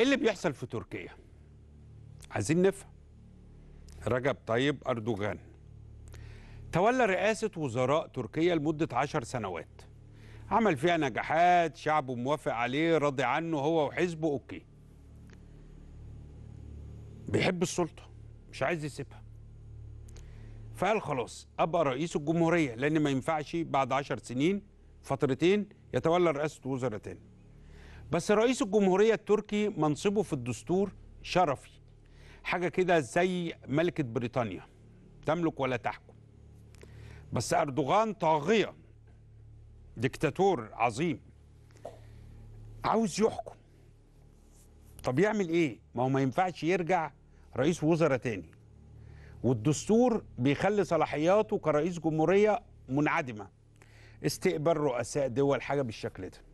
ايه اللي بيحصل في تركيا عايزين نفهم رجب طيب اردوغان تولى رئاسة وزراء تركيا لمدة عشر سنوات عمل فيها نجاحات شعبه موافق عليه راضي عنه هو وحزبه اوكي بيحب السلطة مش عايز يسيبها فقال خلاص ابقى رئيس الجمهورية لان ما ينفعش بعد عشر سنين فترتين يتولى رئاسة وزراء تاني بس رئيس الجمهورية التركي منصبه في الدستور شرفي حاجة كده زي ملكة بريطانيا تملك ولا تحكم بس أردوغان طاغية ديكتاتور عظيم عاوز يحكم طب يعمل ايه ما هو ما ينفعش يرجع رئيس وزراء تاني والدستور بيخلي صلاحياته كرئيس جمهورية منعدمة استقبال رؤساء دول حاجة بالشكل ده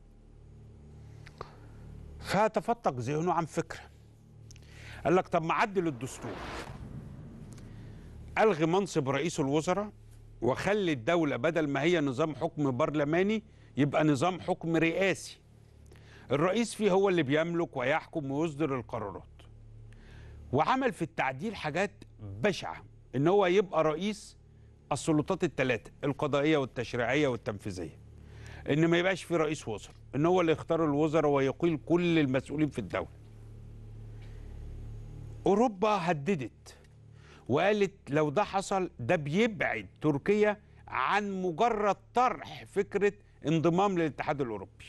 فتفتق ذهنه عن فكرة قال لك طب ما عدل الدستور ألغي منصب رئيس الوزراء وخلي الدولة بدل ما هي نظام حكم برلماني يبقى نظام حكم رئاسي الرئيس فيه هو اللي بيملك ويحكم ويصدر القرارات وعمل في التعديل حاجات بشعة ان هو يبقى رئيس السلطات الثلاثة القضائية والتشريعية والتنفيذية ان ما يبقاش في رئيس وزراء ان هو اللي يختار الوزراء ويقيل كل المسؤولين في الدولة اوروبا هددت وقالت لو ده حصل ده بيبعد تركيا عن مجرد طرح فكرة انضمام للاتحاد الاوروبي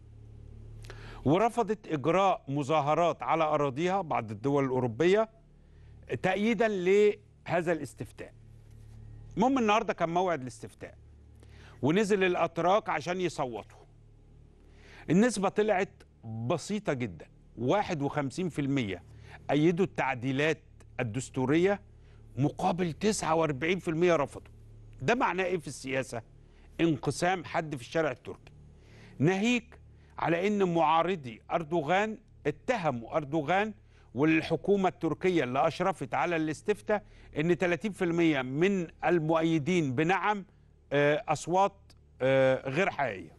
ورفضت اجراء مظاهرات على اراضيها بعض الدول الاوروبيه تأييدا لهذا الاستفتاء المهم النهارده كان موعد الاستفتاء ونزل الاتراك عشان يصوتوا النسبه طلعت بسيطه جدا 51% ايدوا التعديلات الدستوريه مقابل 49% رفضوا ده معناه ايه في السياسه انقسام حد في الشارع التركي ناهيك على ان معارضي اردوغان اتهموا اردوغان والحكومه التركيه اللي اشرفت على الاستفتاء ان 30% من المؤيدين بنعم آه، اصوات آه، غير حقيقيه.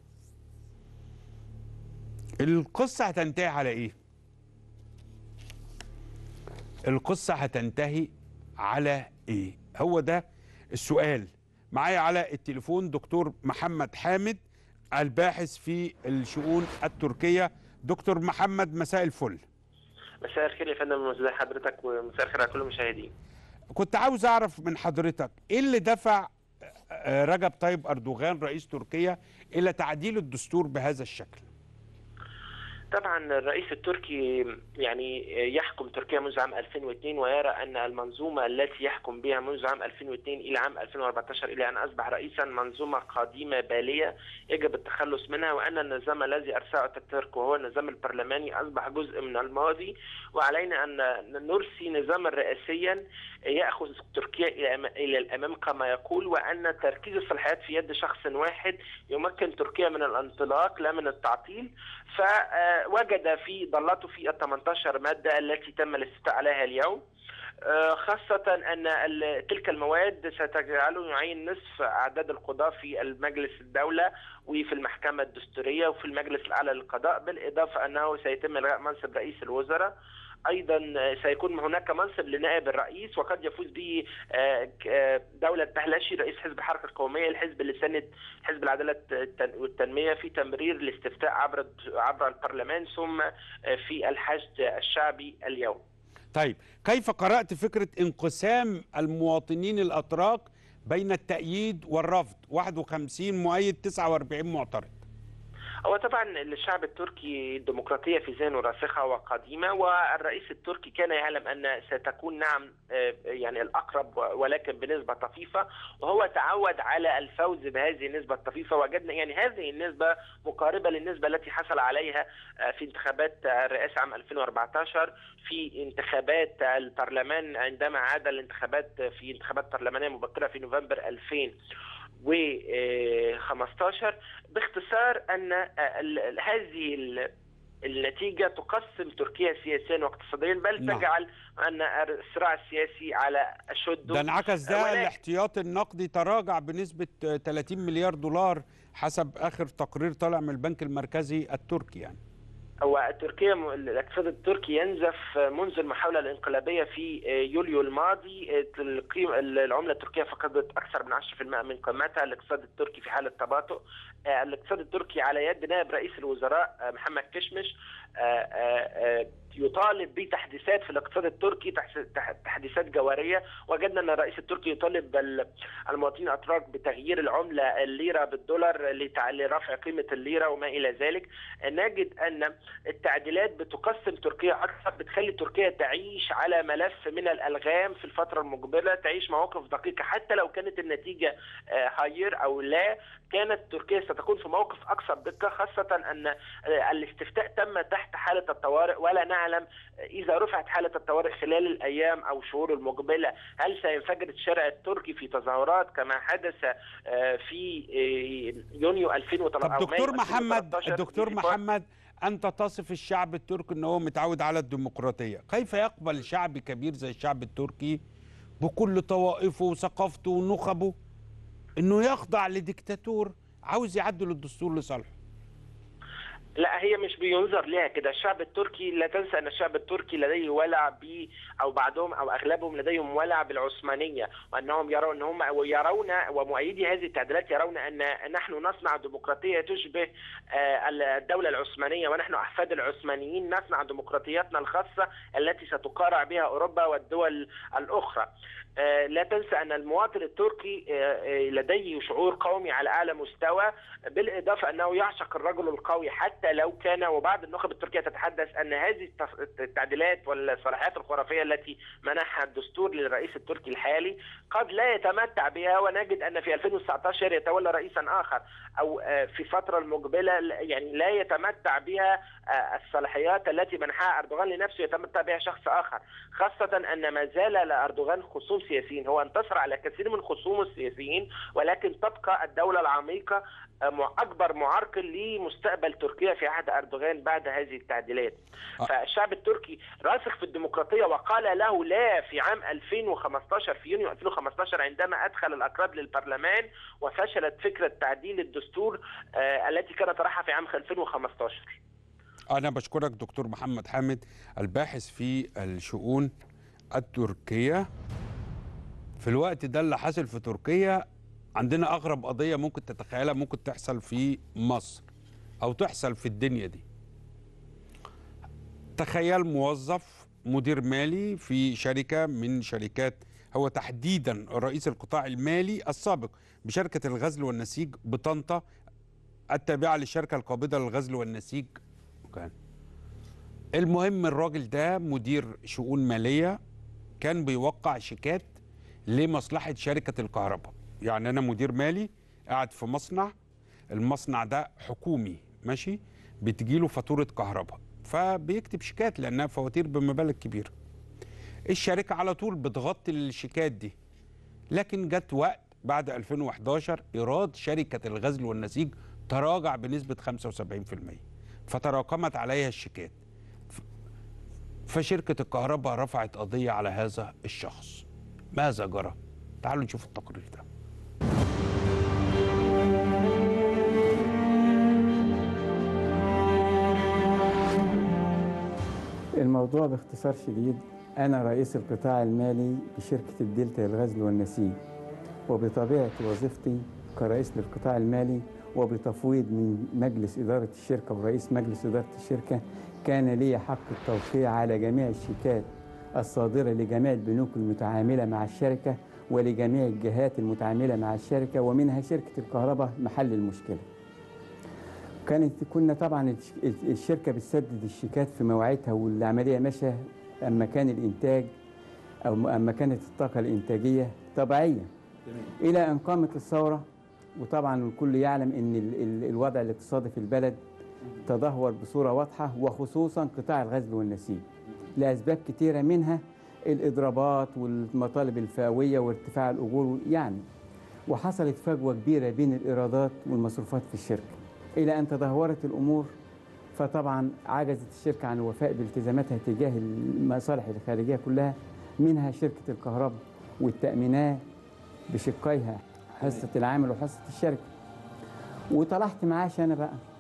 القصه هتنتهي على ايه؟ القصه هتنتهي على ايه؟ هو ده السؤال. معايا على التليفون دكتور محمد حامد الباحث في الشؤون التركيه دكتور محمد مساء الفل مساء الخير يا فندم ازي حضرتك ومساء الخير على كل المشاهدين كنت عاوز اعرف من حضرتك ايه اللي دفع آه، رجب طيب اردوغان رئيس تركيا الى تعديل الدستور بهذا الشكل طبعا الرئيس التركي يعني يحكم تركيا منذ عام 2002 ويرى ان المنظومه التي يحكم بها منذ عام 2002 الى عام 2014 الى ان اصبح رئيسا منظومه قديمه باليه يجب التخلص منها وان النظام الذي ارسله اتاتورك وهو النظام البرلماني اصبح جزء من الماضي وعلينا ان نرسي نظاما رئاسيا ياخذ تركيا الى الى الامام كما يقول وان تركيز الصلاحيات في يد شخص واحد يمكن تركيا من الانطلاق لا من التعطيل فوجد في ضلته في ال 18 ماده التي تم الاستفتاء عليها اليوم خاصة أن تلك المواد ستجعله يعين نصف أعداد القضاة في المجلس الدولة وفي المحكمة الدستورية وفي المجلس الأعلى للقضاء بالإضافة أنه سيتم إلغاء منصب رئيس الوزراء ايضا سيكون هناك منصب لنائب الرئيس وقد يفوز به دوله بهلاشي رئيس حزب الحركه القوميه الحزب اللي سند حزب العداله والتنميه في تمرير الاستفتاء عبر عبر البرلمان ثم في الحشد الشعبي اليوم. طيب كيف قرات فكره انقسام المواطنين الاتراك بين التأييد والرفض 51 مؤيد 49 معترض هو طبعا الشعب التركي الديمقراطيه في ذهنه راسخه وقديمه والرئيس التركي كان يعلم ان ستكون نعم يعني الاقرب ولكن بنسبه طفيفه وهو تعود على الفوز بهذه النسبه الطفيفه وجدنا يعني هذه النسبه مقاربه للنسبه التي حصل عليها في انتخابات الرئاسه عام 2014 في انتخابات البرلمان عندما عاد الانتخابات في انتخابات برلمانيه مبكره في نوفمبر 2000 و15 باختصار ان هذه النتيجة تقسم تركيا سياسيا واقتصاديا بل نعم. تجعل أن الصراع السياسي على أشده ده انعكس ده ولكن- الاحتياطي النقدي تراجع بنسبة 30 مليار دولار حسب آخر تقرير طالع من البنك المركزي التركي يعني وتركيا الاقتصاد التركي ينزف منذ المحاوله الانقلابيه في يوليو الماضي القيمه العمله التركيه فقدت اكثر من 10% من قيمتها الاقتصاد التركي في حاله تباطؤ الاقتصاد التركي على يد نائب رئيس الوزراء محمد كشمش يطالب بتحديثات في الاقتصاد التركي تحديثات جوهريه وجدنا ان الرئيس التركي يطالب المواطنين الاتراك بتغيير العمله الليره بالدولار لرفع قيمه الليره وما الى ذلك نجد ان التعديلات بتقسم تركيا اكثر بتخلي تركيا تعيش على ملف من الالغام في الفتره المقبله تعيش مواقف دقيقه حتى لو كانت النتيجه هاير او لا كانت تركيا ستكون في موقف اكثر دقه خاصه ان الاستفتاء تم تحت حاله الطوارئ ولا نعلم اذا رفعت حاله الطوارئ خلال الايام او الشهور المقبله هل سينفجر الشارع التركي في تظاهرات كما حدث في يونيو 2013 طب دكتور محمد دكتور محمد انت تصف الشعب التركي ان هو متعود على الديمقراطيه كيف يقبل شعب كبير زي الشعب التركي بكل طوائفه وثقافته ونخبه انه يخضع لديكتاتور عاوز يعدل الدستور لصالحه لا هي مش بينظر لها كده الشعب التركي لا تنسى ان الشعب التركي لديه ولع ب او بعضهم او اغلبهم لديهم ولع بالعثمانيه وانهم يرون ان هم ويرون ومؤيدي هذه التعديلات يرون ان نحن نصنع ديمقراطيه تشبه الدوله العثمانيه ونحن احفاد العثمانيين نصنع ديمقراطياتنا الخاصه التي ستقارع بها اوروبا والدول الاخرى لا تنسى ان المواطن التركي لديه شعور قومي على اعلى مستوى بالاضافه انه يعشق الرجل القوي حتى لو كان وبعض النخب التركيه تتحدث ان هذه التعديلات والصلاحيات الخرافيه التي منحها الدستور للرئيس التركي الحالي قد لا يتمتع بها ونجد ان في 2019 يتولى رئيسا اخر او في فتره المقبله يعني لا يتمتع بها الصلاحيات التي منحها اردوغان لنفسه يتمتع بها شخص اخر خاصه ان ما زال لاردوغان خصوم سياسيين هو انتصر على كثير من خصومه السياسيين ولكن تبقى الدوله العميقه اكبر معرقل لمستقبل تركيا في عهد اردوغان بعد هذه التعديلات فالشعب التركي راسخ في الديمقراطيه وقال له لا في عام 2015 في يونيو 2015 عندما ادخل الاكراد للبرلمان وفشلت فكره تعديل الدستور التي كان طرحها في عام 2015 انا بشكرك دكتور محمد حامد الباحث في الشؤون التركيه في الوقت ده اللي حصل في تركيا عندنا اغرب قضيه ممكن تتخيلها ممكن تحصل في مصر او تحصل في الدنيا دي تخيل موظف مدير مالي في شركه من شركات هو تحديدا رئيس القطاع المالي السابق بشركه الغزل والنسيج بطنطا التابعه للشركه القابضه للغزل والنسيج كان المهم الراجل ده مدير شؤون ماليه كان بيوقع شيكات لمصلحه شركه الكهرباء يعني انا مدير مالي قاعد في مصنع المصنع ده حكومي ماشي بتجيله فاتوره كهرباء فبيكتب شيكات لانها فواتير بمبالغ كبيره الشركه على طول بتغطي الشيكات دي لكن جت وقت بعد 2011 ايراد شركه الغزل والنسيج تراجع بنسبه 75% فتراكمت عليها الشيكات فشركه الكهرباء رفعت قضيه على هذا الشخص ماذا جرى تعالوا نشوف التقرير ده الموضوع باختصار شديد أنا رئيس القطاع المالي بشركة الدلتا للغزل والنسيج وبطبيعة وظيفتي كرئيس للقطاع المالي وبتفويض من مجلس إدارة الشركة ورئيس مجلس إدارة الشركة كان لي حق التوقيع على جميع الشيكات الصادرة لجميع البنوك المتعاملة مع الشركة ولجميع الجهات المتعاملة مع الشركة ومنها شركة الكهرباء محل المشكلة كانت كنا طبعا الشركة بتسدد الشيكات في مواعيدها والعملية ماشية أما كان الإنتاج أو أما كانت الطاقة الإنتاجية طبيعية إلى أن قامت الثورة وطبعا الكل يعلم أن ال ال الوضع الاقتصادي في البلد تدهور بصورة واضحة وخصوصا قطاع الغزل والنسيج لأسباب كثيرة منها الإضرابات والمطالب الفئوية وارتفاع الأجور يعني وحصلت فجوة كبيرة بين الإيرادات والمصروفات في الشركة إلى أن تدهورت الأمور فطبعا عجزت الشركة عن الوفاء بالتزاماتها تجاه المصالح الخارجية كلها منها شركة الكهرباء والتأمينات بشقيها حصة العامل وحصة الشركة وطلعت معاش أنا بقى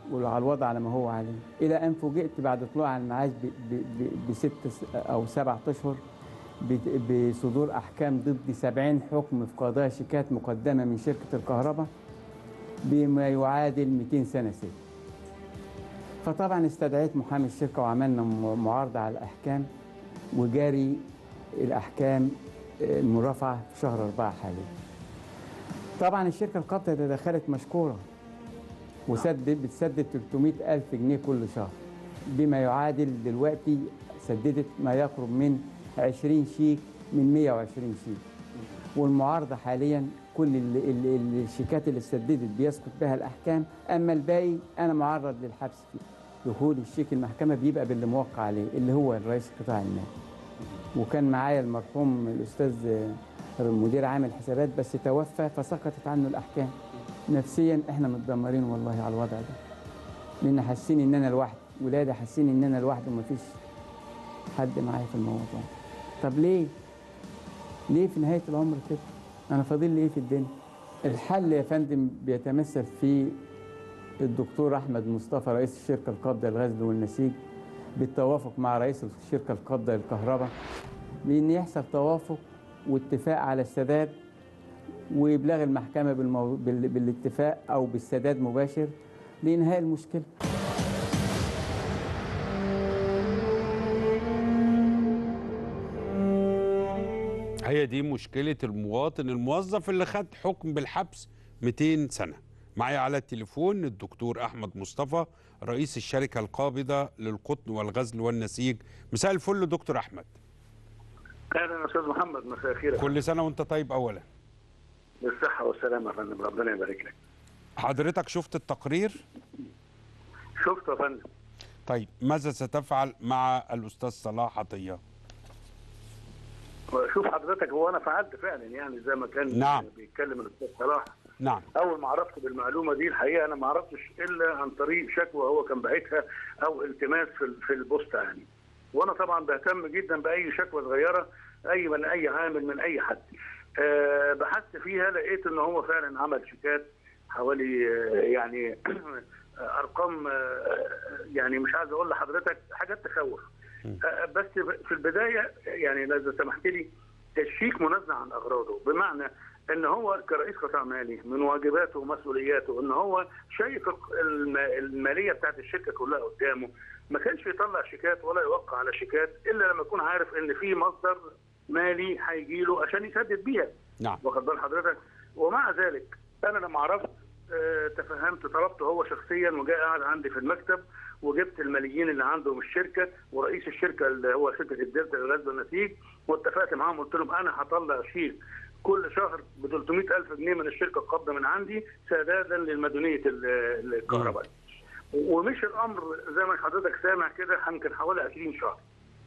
وعلى الوضع على ما هو عليه الى ان فوجئت بعد طلوع المعاش ب- ب- ب- بست س- او سبعة اشهر ب- بصدور احكام ضد 70 حكم في قضايا شيكات مقدمه من شركه الكهرباء بما يعادل 200 سنه سجن فطبعا استدعيت محامي الشركه وعملنا م- معارضه على الاحكام وجاري الاحكام آه، المرافعه في شهر أربعة حاليا طبعا الشركه القابضه تدخلت مشكوره وسدد بتسدد 300 ألف جنيه كل شهر بما يعادل دلوقتي سددت ما يقرب من 20 شيك من 120 شيك والمعارضة حاليا كل ال- ال- ال- الشيكات اللي سددت بيسقط بها الأحكام أما الباقي أنا معرض للحبس فيه دخول الشيك المحكمة بيبقى باللي موقع عليه اللي هو رئيس قطاع المال وكان معايا المرحوم الأستاذ آه، مدير عام الحسابات بس توفى فسقطت عنه الأحكام نفسيا احنا متدمرين والله على الوضع ده لان حاسين ان انا لوحدي ولادي حاسين ان انا لوحدي ومفيش حد معايا في الموضوع طب ليه ليه في نهايه العمر كده انا فاضل لي ايه في الدنيا الحل يا فندم بيتمثل في الدكتور احمد مصطفى رئيس الشركه القابضه للغزل والنسيج بالتوافق مع رئيس الشركه القابضه للكهرباء بان يحصل توافق واتفاق على السداد وإبلاغ المحكمة بالمو... بال... بالاتفاق أو بالسداد مباشر لإنهاء المشكلة هي دي مشكلة المواطن الموظف اللي خد حكم بالحبس 200 سنة معي على التليفون الدكتور أحمد مصطفى رئيس الشركة القابضة للقطن والغزل والنسيج مساء الفل دكتور أحمد اهلا يا استاذ محمد مساء الخير كل سنة وانت طيب أولا بالصحه والسلامه يا فندم ربنا يبارك لك حضرتك شفت التقرير شفت يا فندم طيب ماذا ستفعل مع الأستاذ صلاح عطية شوف حضرتك هو انا فعلت فعلا يعني زي ما كان نعم. بيتكلم الاستاذ صلاح نعم اول ما عرفت بالمعلومه دي الحقيقه انا ما عرفتش الا عن طريق شكوى هو كان باعتها او التماس في ال- في البوسطه يعني وانا طبعا بهتم جدا باي شكوى صغيره اي من اي عامل من اي حد أه بحثت فيها لقيت ان هو فعلا عمل شيكات حوالي آه، يعني ارقام آه، يعني مش عايز اقول لحضرتك حاجات تخوف آه، بس في البدايه يعني لو سمحت لي الشيك منزه عن اغراضه بمعنى ان هو كرئيس قطاع مالي من واجباته ومسؤولياته ان هو شايف الم- الماليه بتاعت الشركه كلها قدامه ما كانش يطلع شيكات ولا يوقع على شيكات الا لما يكون عارف ان في مصدر مالي هيجي له عشان يسدد بيها نعم واخد بال حضرتك ومع ذلك انا لما عرفت آه، تفهمت طلبته هو شخصيا وجاء قعد عندي في المكتب وجبت الماليين اللي عنده من الشركه ورئيس الشركه اللي هو شركه الدلتا للغاز والنسيج واتفقت معاهم قلت لهم انا هطلع شيك كل شهر ب 300 الف جنيه من الشركه القابضه من عندي سدادا للمديونيه ال- الكهرباء ومش الامر زي ما حضرتك سامع كده يمكن حوالي 20 شهر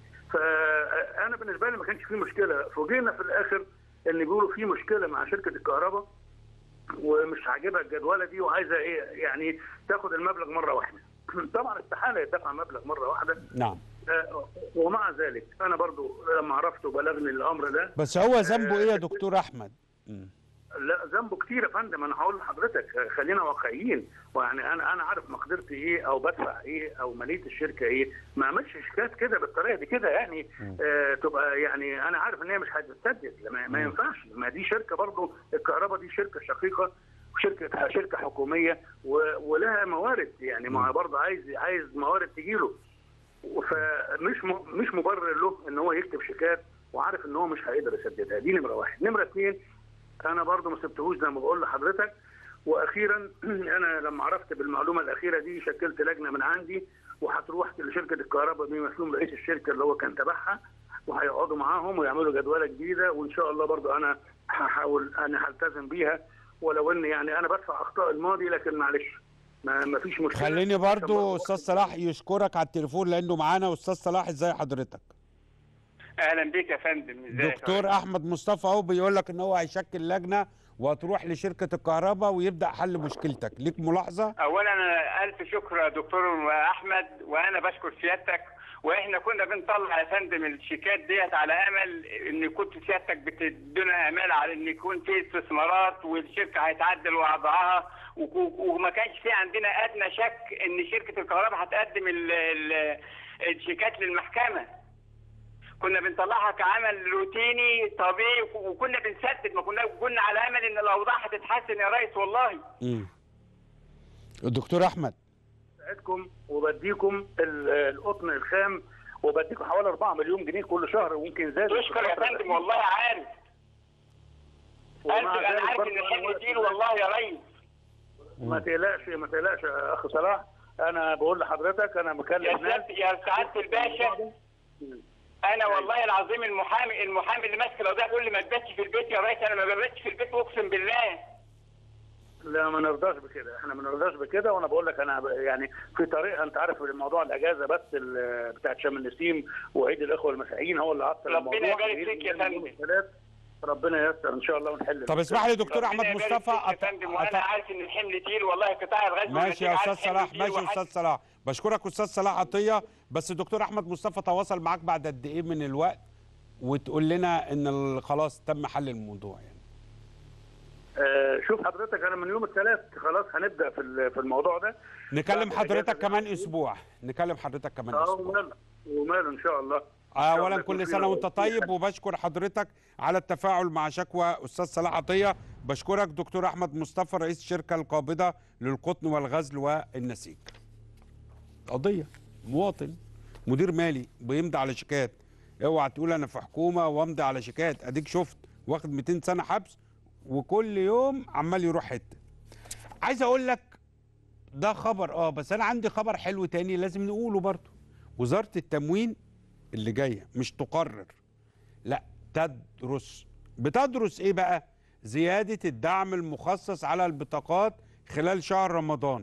فانا بالنسبه لي ما كانش في مشكله فوجئنا في الاخر ان بيقولوا في مشكله مع شركه الكهرباء ومش عاجبها الجدوله دي وعايزه ايه يعني تاخد المبلغ مره واحده طبعا استحاله يدفع مبلغ مره واحده نعم آه، ومع ذلك انا برضو لما عرفت وبلغني الامر ده بس هو ذنبه إيه يا دكتور أحمد مم. لا ذنبه كتير يا فندم انا هقول لحضرتك آه، خلينا واقعيين ويعني انا انا عارف مقدرتي ايه او بدفع ايه او ماليه الشركه ايه ما اعملش شيكات كده بالطريقه دي كده يعني آه تبقى يعني انا عارف ان هي مش هتتسدد ما, ما ينفعش ما دي شركه برضو الكهرباء دي شركه شقيقه وشركه شركه حكوميه و- ولها موارد يعني ما برضه عايز عايز موارد تجيله فمش م- مش مبرر له ان هو يكتب شيكات وعارف ان هو مش هيقدر يسددها دي نمره واحد نمره اثنين انا برضو ما سبتهوش زي ما بقول لحضرتك واخيرا انا لما عرفت بالمعلومه الاخيره دي شكلت لجنه من عندي وهتروح لشركه الكهرباء بمفهوم رئيس الشركه اللي هو كان تبعها وهيقعدوا معاهم ويعملوا جدوله جديده وان شاء الله برضو انا هحاول انا هلتزم بيها ولو ان يعني انا بدفع اخطاء الماضي لكن معلش ما ما فيش مشكله خليني برضو أستاذ صلاح يشكرك على التليفون لأنه معانا أستاذ صلاح إزاي حضرتك اهلا بك يا فندم ازيك دكتور احمد مصطفى اهو بيقول لك ان هو هيشكل لجنه وتروح لشركه الكهرباء ويبدا حل مشكلتك ليك ملاحظه اولا الف شكر يا دكتور احمد وانا بشكر سيادتك واحنا كنا بنطلع يا فندم الشيكات ديت على امل ان كنت سيادتك بتدينا امال على ان يكون في استثمارات والشركه هيتعدل وضعها وك- وما كانش في عندنا ادنى شك ان شركه الكهرباء هتقدم ال- ال- الشيكات للمحكمه كنا بنطلعها كعمل روتيني طبيعي وكنا بنسدد ما كنا كنا على امل ان الاوضاع هتتحسن يا ريس والله مم. الدكتور احمد بساعدكم وبديكم ال- القطن الخام وبديكم حوالي 4 مليون جنيه كل شهر وممكن زاد تشكر يا فندم والله عارف ألف انا عارف ان الحمل تقيل والله يا ريس ما تقلقش ما تقلقش يا اخ صلاح انا بقول لحضرتك انا يا مكلم ناس سيادة يا سعاده الباشا انا والله العظيم المحامي المحامي اللي ماسك القضيه بيقول لي ما تباتش في البيت يا ريس انا ما بباتش في البيت اقسم بالله لا ما نرضاش بكده احنا ما نرضاش بكده وانا بقول لك انا ب- يعني في طريقه انت عارف موضوع الاجازه بس ال- بتاعت شم النسيم وعيد الاخوه المسيحيين هو اللي عطل ربنا الموضوع يبارك فيك يا بإذن الله يوم فندم. الثلاث ربنا ييسر ان شاء الله ونحل طب اسمح لي دكتور احمد ربنا يبارك مصطفى فيك يا فندم وانا عارف ان الحمل تقيل والله قطاع الغزل ماشي يا والنسيج استاذ عارف صلاح حمل تقيل ماشي يا وحاجة- استاذ صلاح بشكرك استاذ صلاح عطيه بس الدكتور احمد مصطفى تواصل معاك بعد قد ايه من الوقت وتقول لنا ان ال- خلاص تم حل الموضوع يعني آه شوف حضرتك انا من يوم الثلاث خلاص هنبدا في ال- في الموضوع ده نكلم بعد حضرتك الأجازة كمان دي. اسبوع نكلم حضرتك كمان اه اسبوع وماله وماله ان شاء الله إن شاء اولا الله يكون كل في سنه وانت في طيب حل. وبشكر حضرتك على التفاعل مع شكوى استاذ صلاح عطيه بشكرك دكتور احمد مصطفى رئيس الشركه القابضه للقطن والغزل والنسيج قضيه مواطن مدير مالي بيمضي على شيكات اوعى تقول انا في حكومه وامضي على شيكات اديك شفت واخد 200 سنه حبس وكل يوم عمال يروح حته عايز اقول لك ده خبر اه بس انا عندي خبر حلو تاني لازم نقوله برضه وزاره التموين اللي جايه مش تقرر لا تدرس بتدرس ايه بقى زياده الدعم المخصص على البطاقات خلال شهر رمضان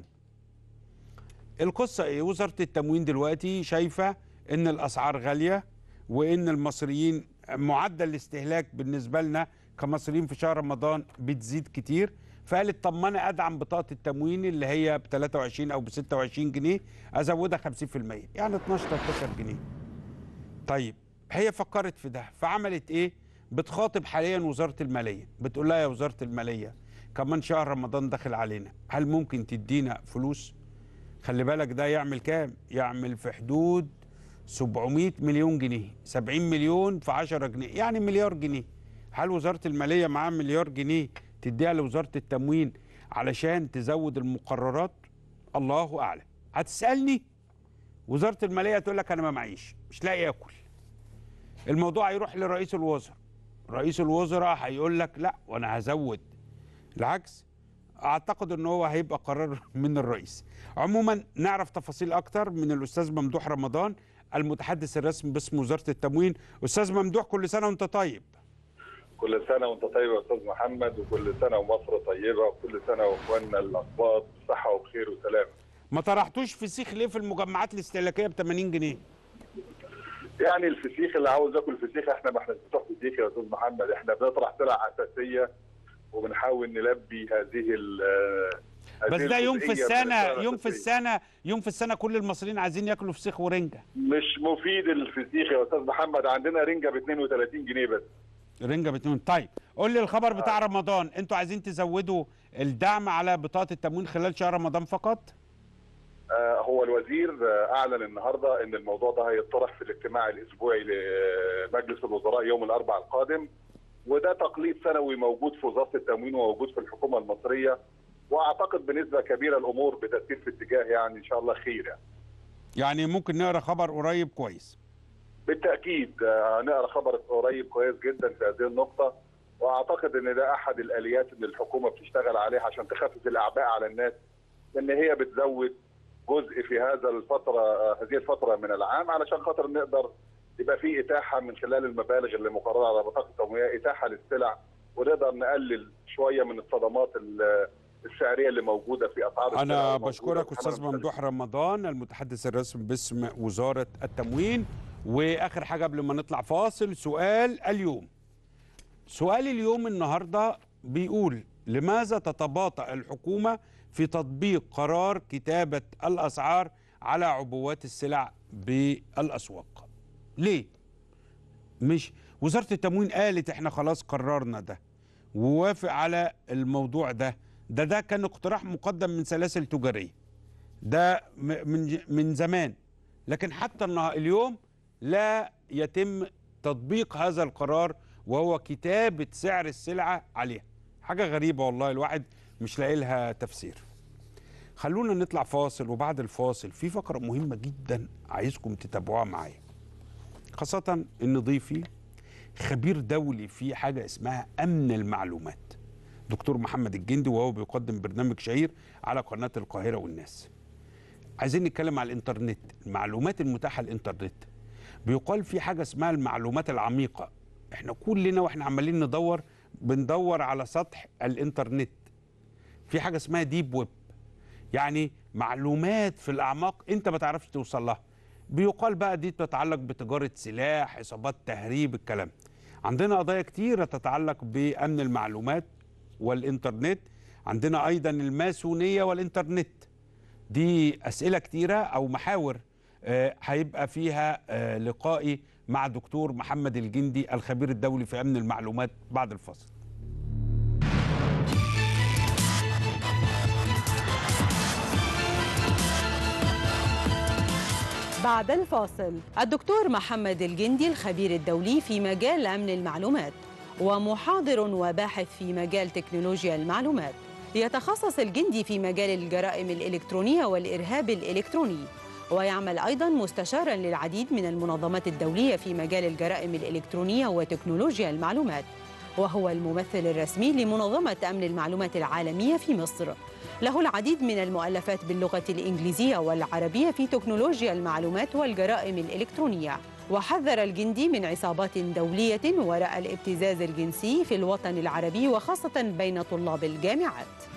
القصه ايه وزاره التموين دلوقتي شايفه ان الاسعار غاليه وان المصريين معدل الاستهلاك بالنسبه لنا كمصريين في شهر رمضان بتزيد كتير فقالت طب ما انا ادعم بطاقه التموين اللي هي ب 23 او ب 26 جنيه ازودها 50% يعني 12 13 جنيه طيب هي فكرت في ده فعملت ايه بتخاطب حاليا وزاره الماليه بتقول لها يا وزاره الماليه كمان شهر رمضان داخل علينا هل ممكن تدينا فلوس خلي بالك ده يعمل كام يعمل في حدود 700 مليون جنيه 70 مليون في 10 جنيه يعني مليار جنيه هل وزاره الماليه معاها مليار جنيه تديها لوزاره التموين علشان تزود المقررات الله اعلم هتسالني وزاره الماليه تقول لك انا ما معيش مش لاقي اكل الموضوع هيروح لرئيس الوزراء رئيس الوزراء هيقول لك لا وانا هزود العكس اعتقد ان هو هيبقى قرار من الرئيس عموما نعرف تفاصيل اكتر من الاستاذ ممدوح رمضان المتحدث الرسمي باسم وزاره التموين استاذ ممدوح كل سنه وانت طيب كل سنة وأنت طيب يا أستاذ محمد وكل سنة ومصر طيبة وكل سنة وإخواننا الأقباط بصحة وبخير وسلام. ما طرحتوش فسيخ ليه في المجمعات الاستهلاكيه ب 80 جنيه يعني الفسيخ اللي عاوز ياكل فسيخ احنا ما احنا بتوع فسيخ يا أستاذ محمد احنا بنطرح سلع أساسية وبنحاول نلبي هذه ال هذه بس ده يوم في الجزئية من السنه السلع يوم في الأساسية. السنه يوم في السنه كل المصريين عايزين ياكلوا فسيخ ورنجه مش مفيد الفسيخ يا أستاذ محمد عندنا رنجة ب 32 جنيه بس. رنجه باتنين طيب قول لي الخبر بتاع رمضان انتوا عايزين تزودوا الدعم على بطاقه التموين خلال شهر رمضان فقط آه، هو الوزير آه، اعلن النهارده ان الموضوع ده هيطرح في الاجتماع الاسبوعي لمجلس الوزراء يوم الاربعاء القادم وده تقليد سنوي موجود في وزاره التموين وموجود في الحكومه المصريه واعتقد بنسبه كبيره الامور بتسير في اتجاه يعني ان شاء الله خير يعني. يعني ممكن نقرا خبر قريب كويس بالتاكيد آه، هنقرا خبر قريب كويس جدا في هذه النقطه واعتقد ان ده احد الاليات اللي الحكومه بتشتغل عليها عشان تخفف الاعباء على الناس ان هي بتزود جزء في هذا الفتره آه، هذه الفتره من العام علشان خاطر نقدر يبقى في اتاحه من خلال المبالغ اللي مقرره على بطاقه التمويه اتاحه للسلع ونقدر نقلل شويه من الصدمات ال- السعريه اللي موجوده في اسعار السلع انا الموجودة بشكرك في استاذ الحملة ممدوح رمضان المتحدث الرسمي باسم وزاره التموين واخر حاجه قبل ما نطلع فاصل سؤال اليوم سؤال اليوم النهارده بيقول لماذا تتباطأ الحكومة في تطبيق قرار كتابة الأسعار على عبوات السلع بالأسواق ليه؟ مش وزارة التموين قالت احنا خلاص قررنا ده ووافق على الموضوع ده ده ده كان اقتراح مقدم من سلاسل تجارية ده م- من من زمان لكن حتى النها- اليوم لا يتم تطبيق هذا القرار وهو كتابة سعر السلعة عليها حاجة غريبة والله الواحد مش لاقي لها تفسير خلونا نطلع فاصل وبعد الفاصل في فقرة مهمة جدا عايزكم تتابعوها معايا خاصة ان ضيفي خبير دولي في حاجة اسمها أمن المعلومات دكتور محمد الجندي وهو بيقدم برنامج شهير على قناة القاهرة والناس عايزين نتكلم على الانترنت المعلومات المتاحة على الانترنت بيقال في حاجة اسمها المعلومات العميقة احنا كلنا واحنا عمالين ندور بندور على سطح الانترنت في حاجة اسمها ديب ويب يعني معلومات في الأعماق انت ما تعرفش توصل لها بيقال بقى دي تتعلق بتجارة سلاح حسابات تهريب الكلام عندنا قضايا كتيرة تتعلق بأمن المعلومات والإنترنت عندنا أيضا الماسونية والإنترنت دي أسئلة كتيرة أو محاور آه، هيبقى فيها آه، لقائي مع دكتور محمد الجندي الخبير الدولي في أمن المعلومات بعد الفصل بعد الفاصل الدكتور محمد الجندي الخبير الدولي في مجال أمن المعلومات ومحاضر وباحث في مجال تكنولوجيا المعلومات يتخصص الجندي في مجال الجرائم الإلكترونية والإرهاب الإلكتروني ويعمل أيضا مستشارا للعديد من المنظمات الدولية في مجال الجرائم الإلكترونية وتكنولوجيا المعلومات وهو الممثل الرسمي لمنظمة أمن المعلومات العالمية في مصر له العديد من المؤلفات باللغة الإنجليزية والعربية في تكنولوجيا المعلومات والجرائم الإلكترونية وحذر الجندي من عصابات دولية وراء الابتزاز الجنسي في الوطن العربي وخاصة بين طلاب الجامعات